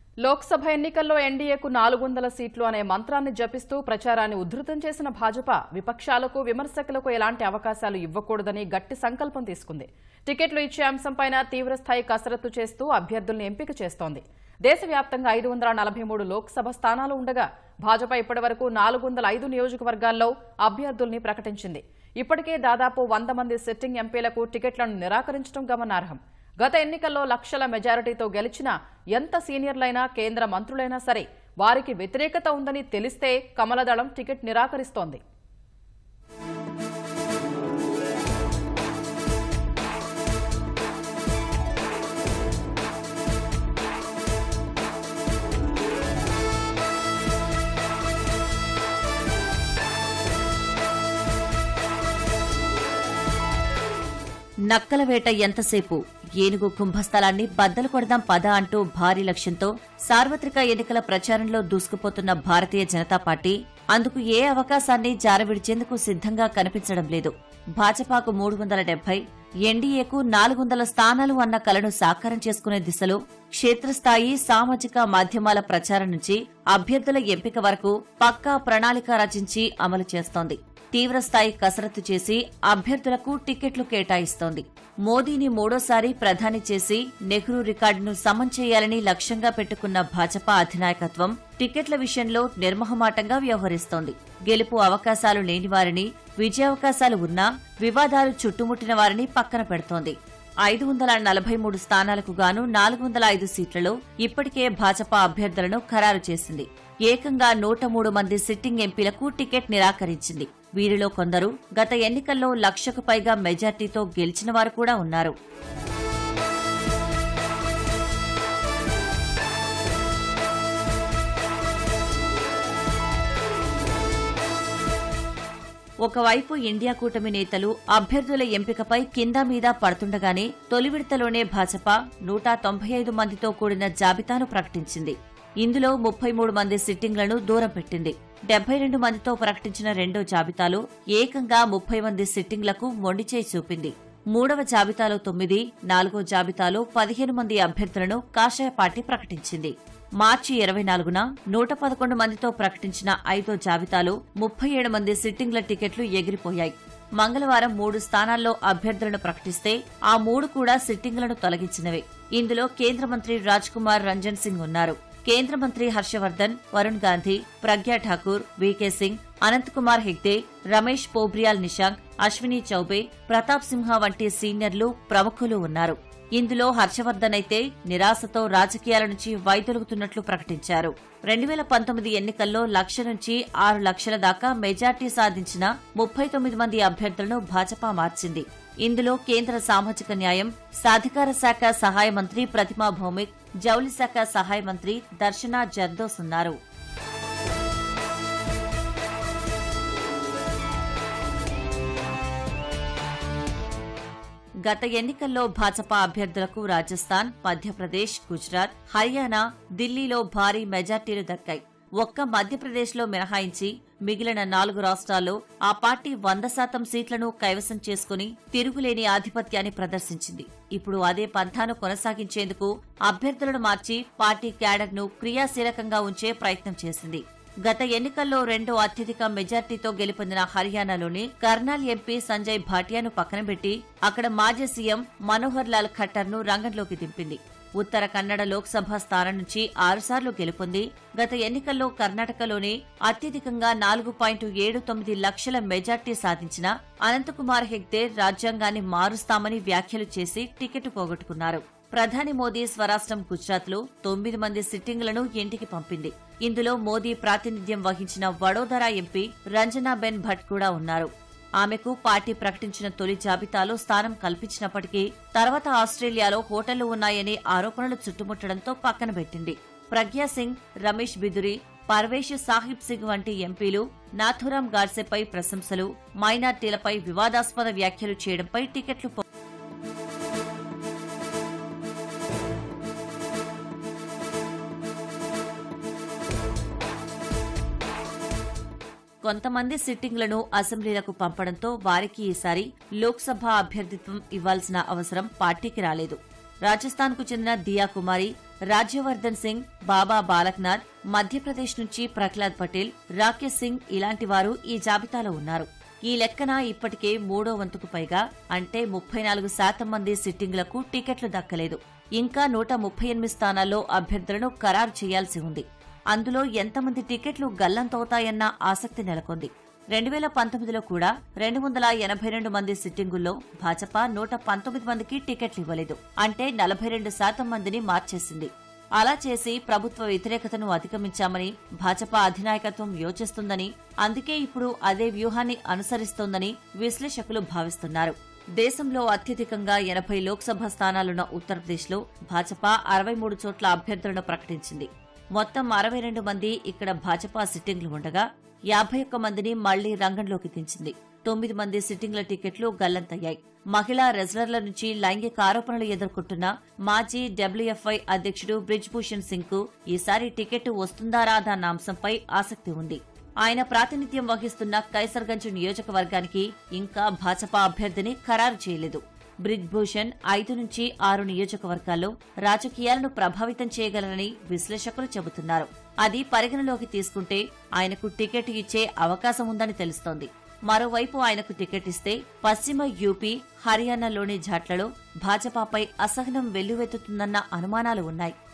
లోక్సభ ఎన్నికల్లో ఎన్డీఏకు నాలుగు వందల సీట్లు అనే మంత్రాన్ని జపిస్తూ ప్రచారాన్ని ఉధృతం చేసిన భాజపా విపక్షాలకు విమర్శకులకు ఎలాంటి అవకాశాలు ఇవ్వకూడదని గట్టి సంకల్పం తీసుకుంది టికెట్లు ఇచ్చే అంశంపైన తీవ్రస్థాయి కసరత్తు చేస్తూ అభ్యర్థుల్ని ఎంపిక చేస్తోంది దేశవ్యాప్తంగా ఐదు వందల నలభై మూడు లోక్సభ స్థానాలు ఉండగా భాజపా ఇప్పటివరకు నాలుగు వందల ఐదు నియోజకవర్గాల్లో అభ్యర్థుల్ని ప్రకటించింది ఇప్పటికే దాదాపు వంద మంది సిట్టింగ్ ఎంపీలకు టికెట్లను నిరాకరించడం గమనార్హం గత ఎన్నికల్లో లక్షల మెజారిటీతో గెలిచిన ఎంత సీనియర్లైనా కేంద్ర మంత్రులైనా సరే వారికి వ్యతిరేకత ఉందని తెలిస్తే కమలదళం టికెట్ నిరాకరిస్తోంది నక్కల వేట ఎంతసేపు ఏనుగు కుంభస్థలాన్ని బద్దలు కొడదాం పద అంటూ భారీ లక్ష్యంతో సార్వత్రిక ఎన్నికల ప్రచారంలో దూసుకుపోతున్న భారతీయ జనతా పార్టీ అందుకు ఏ అవకాశాన్ని జారవిడిచేందుకు సిద్ధంగా కనిపించడం లేదు భాజపాకు మూడు వందల డెబ్బై ఎన్డీఏకు నాలుగు వందల స్థానాలు అన్న కలను సాకారం చేసుకునే దిశలో క్షేత్రస్థాయి సామాజిక మాధ్యమాల ప్రచారం నుంచి అభ్యర్థుల ఎంపిక వరకు పక్కా ప్రణాళిక రచించి అమలు చేస్తోంది తీవ్రస్థాయి కసరత్తు చేసి అభ్యర్థులకు టికెట్లు కేటాయిస్తోంది మోదీని మూడోసారి ప్రధాని చేసి నెహ్రూ రికార్డును సమం చేయాలని లక్ష్యంగా పెట్టుకున్న భాజపా అధినాయకత్వం టికెట్ల విషయంలో నిర్మహమాటంగా వ్యవహరిస్తోంది గెలుపు అవకాశాలు లేని వారిని విజయావకాశాలు ఉన్నా వివాదాలు చుట్టుముట్టిన వారిని పక్కన పెడుతోంది ఐదు వందల నలభై మూడు స్థానాలకు గాను నాలుగు వందల ఐదు సీట్లలో ఇప్పటికే భాజపా అభ్యర్థులను ఖరారు చేసింది ఏకంగా నూట మూడు మంది సిట్టింగ్ ఎంపీలకు టికెట్ నిరాకరించింది వీరిలో కొందరు గత ఎన్నికల్లో లక్షకు పైగా మెజార్టీతో గెలిచిన వారు కూడా ఉన్నారు ఒకవైపు ఇండియా కూటమి నేతలు అభ్యర్థుల ఎంపికపై కింద మీద పడుతుండగానే తొలి విడతలోనే భాజపా నూట తొంభై ఐదు మందితో కూడిన జాబితాను ప్రకటించింది ఇందులో ముప్పై మూడు మంది సిట్టింగ్లను దూరం పెట్టింది డెబ్బై రెండు మందితో ప్రకటించిన రెండో జాబితాలో ఏకంగా ముప్పై మంది సిట్టింగ్లకు మొండిచేయి చూపింది మూడవ జాబితాలో తొమ్మిది నాలుగో జాబితాలో పదిహేను మంది అభ్యర్థులను కాషాయ పార్టీ ప్రకటించింది మార్చి ఇరవై నాలుగున నూట పదకొండు మందితో ప్రకటించిన ఐదో జాబితాలో ముప్పై ఏడు మంది సిట్టింగ్ల టికెట్లు ఎగిరిపోయాయి మంగళవారం మూడు స్థానాల్లో అభ్యర్థులను ప్రకటిస్తే ఆ మూడు కూడా సిట్టింగ్లను తొలగించినవే ఇందులో కేంద్ర మంత్రి రాజ్ కుమార్ రంజన్ సింగ్ ఉన్నారు కేంద్ర మంత్రి హర్షవర్ధన్ వరుణ్ గాంధీ ప్రజ్ఞా ఠాకూర్ వీకే సింగ్ అనంత్ కుమార్ హెగ్దే రమేష్ పోబ్రియాల్ నిశాంక్ అశ్విని చౌబే ప్రతాప్ సింహ వంటి సీనియర్లు ప్రముఖులు ఉన్నారు ఇందులో హర్షవర్ధన్ అయితే నిరాశతో రాజకీయాల నుంచి వైదొలుగుతున్నట్లు ప్రకటించారు రెండు వేల పంతొమ్మిది ఎన్నికల్లో లక్ష నుంచి ఆరు లక్షల దాకా మెజార్టీ సాధించిన ముప్పై తొమ్మిది మంది అభ్యర్థులను భాజపా మార్చింది ఇందులో కేంద్ర సామాజిక న్యాయం సాధికార శాఖ సహాయ మంత్రి ప్రతిమా భౌమిక్ జౌళి శాఖ సహాయ మంత్రి దర్శన జర్దోస్ ఉన్నారు గత ఎన్నికల్లో భాజపా అభ్యర్థులకు రాజస్థాన్ మధ్యప్రదేశ్ గుజరాత్ హర్యానా ఢిల్లీలో భారీ మెజార్టీలు దక్కాయి ఒక్క మధ్యప్రదేశ్లో మినహాయించి మిగిలిన నాలుగు రాష్ట్రాల్లో ఆ పార్టీ వంద శాతం సీట్లను కైవసం చేసుకుని తిరుగులేని ఆధిపత్యాన్ని ప్రదర్శించింది ఇప్పుడు అదే పంథాను కొనసాగించేందుకు అభ్యర్థులను మార్చి పార్టీ క్యాడర్ను క్రియాశీలకంగా ఉంచే ప్రయత్నం చేసింది గత ఎన్నికల్లో రెండో అత్యధిక మెజార్టీతో గెలుపొందిన హర్యానాలోని కర్నాల్ ఎంపీ సంజయ్ భాటియాను పక్కన పెట్టి అక్కడ మాజీ సీఎం మనోహర్ లాల్ ఖట్టర్ ను రంగంలోకి దింపింది ఉత్తర కన్నడ లోక్సభ స్థానం నుంచి ఆరుసార్లు గెలుపొంది గత ఎన్నికల్లో కర్ణాటకలోనే అత్యధికంగా నాలుగు పాయింట్ ఏడు తొమ్మిది లక్షల మెజార్టీ సాధించిన అనంతకుమార్ హెగ్దే రాజ్యాంగాన్ని మారుస్తామని వ్యాఖ్యలు చేసి టికెట్ పోగొట్టుకున్నారు ప్రధాని మోదీ స్వరాష్ట్రం గుజరాత్ లో తొమ్మిది మంది సిట్టింగ్లను ఇంటికి పంపింది ఇందులో మోదీ ప్రాతినిధ్యం వహించిన వడోదరా ఎంపీ రంజనాబెన్ భట్ కూడా ఉన్నారు ఆమెకు పార్టీ ప్రకటించిన తొలి జాబితాలో స్థానం కల్పించినప్పటికీ తర్వాత ఆస్ట్రేలియాలో హోటళ్లు ఉన్నాయనే ఆరోపణలు చుట్టుముట్టడంతో పక్కన పెట్టింది ప్రజ్ఞా సింగ్ రమేష్ బిదురి పర్వేష్ సాహిబ్ సింగ్ వంటి ఎంపీలు నాథురాం గాడ్సెపై ప్రశంసలు మైనార్టీలపై వివాదాస్పద వ్యాఖ్యలు చేయడంపై టికెట్లు పో- కొంతమంది సిట్టింగ్లను అసెంబ్లీలకు పంపడంతో వారికి ఈసారి లోక్సభ అభ్యర్థిత్వం ఇవ్వాల్సిన అవసరం పార్టీకి రాలేదు రాజస్థాన్కు చెందిన దియా కుమారి రాజ్యవర్ధన్ సింగ్ బాబా బాలక్నాథ్ మధ్యప్రదేశ్ నుంచి ప్రహ్లాద్ పటేల్ రాకేష్ సింగ్ ఇలాంటి వారు ఈ జాబితాలో ఉన్నారు ఈ లెక్కన ఇప్పటికే మూడో వంతుకు పైగా అంటే ముప్పై నాలుగు శాతం మంది సిట్టింగ్లకు టికెట్లు దక్కలేదు ఇంకా నూట ముప్పై ఎనిమిది స్థానాల్లో అభ్యర్థులను ఖరారు చేయాల్సి ఉంది అందులో ఎంతమంది టికెట్లు గల్లంతవుతాయన్న ఆసక్తి నెలకొంది రెండు వేల పంతొమ్మిదిలో కూడా రెండు వందల ఎనభై రెండు మంది సిట్టింగుల్లో భాజపా నూట పంతొమ్మిది మందికి టికెట్లు ఇవ్వలేదు అంటే నలభై రెండు శాతం మందిని మార్చేసింది అలా చేసి ప్రభుత్వ వ్యతిరేకతను అధిగమించామని భాజపా అధినాయకత్వం యోచిస్తుందని అందుకే ఇప్పుడు అదే వ్యూహాన్ని అనుసరిస్తోందని విశ్లేషకులు భావిస్తున్నారు దేశంలో అత్యధికంగా ఎనభై లోక్సభ స్థానాలున్న ఉత్తరప్రదేశ్లో భాజపా అరవై మూడు చోట్ల అభ్యర్థులను ప్రకటించింది మొత్తం అరవై రెండు మంది ఇక్కడ భాజపా సిట్టింగ్లు ఉండగా యాభై ఒక్క మందిని మళ్లీ రంగంలోకి దించింది తొమ్మిది మంది సిట్టింగ్ల టికెట్లు గల్లంతయ్యాయి మహిళా రెజ్లర్ల నుంచి లైంగిక ఆరోపణలు ఎదుర్కొంటున్న మాజీ డబ్ల్యూఎఫ్ఐ అధ్యక్షుడు బ్రిజ్ భూషణ్ సింగ్ కు ఈసారి టికెట్ వస్తుందా రాదా అన్న అంశంపై ఆసక్తి ఉంది ఆయన ప్రాతినిధ్యం వహిస్తున్న కైసర్గంజ్ నియోజకవర్గానికి ఇంకా భాజపా అభ్యర్థిని ఖరారు చేయలేదు బ్రిజ్ భూషణ్ ఐదు నుంచి ఆరు నియోజకవర్గాల్లో రాజకీయాలను ప్రభావితం చేయగలరని విశ్లేషకులు చెబుతున్నారు అది పరిగణలోకి తీసుకుంటే ఆయనకు టికెట్ ఇచ్చే అవకాశం ఉందని తెలుస్తోంది మరోవైపు ఆయనకు టికెట్ ఇస్తే పశ్చిమ యూపీ హర్యానాలోని ఝాట్లలో భాజపాపై అసహనం వెల్లువెత్తుతుందన్న అనుమానాలు ఉన్నాయి